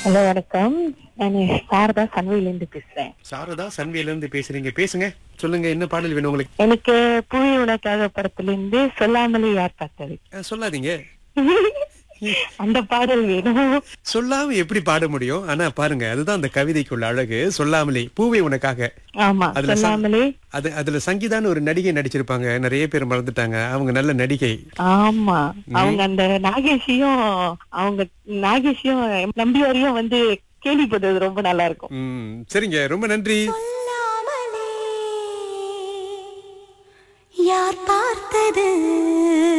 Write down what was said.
hello வணக்கம் நான் சாரதா சன்வையிலேருந்து பேசுறேன் சாரதா சன்வியில இருந்து பேசுறீங்க பேசுங்க சொல்லுங்க என்ன பாடல் வேணும் உங்களுக்கு எனக்கு புவி உனக்காக படத்திலிருந்து சொல்லாமலே யார் பார்த்தது அஹ், சொல்லாதீங்க அந்த பாடல் வேணும் சொல்லாம எப்படி பாட முடியும் ஆனா பாருங்க அதுதான் அந்த கவிதைக்குள்ள அழகு சொல்லாமலே பூவே உனக்காக ஆமா அதுல சங்- சொல்லாமலே அது அதுல சங்கீதான்னு ஒரு நடிகை நடிச்சிருப்பாங்க நிறைய பேர் மறந்துட்டாங்க அவங்க நல்ல நடிகை ஆமா அவங்க அந்த நாகேஷையும் அவங்க நாகேஷையும் நம்பியாரையும் வந்து கேள்விப்பட்டது ரொம்ப நல்லா இருக்கும் ம் சரிங்க ரொம்ப நன்றி சொல்லாமலே யார் பார்த்தது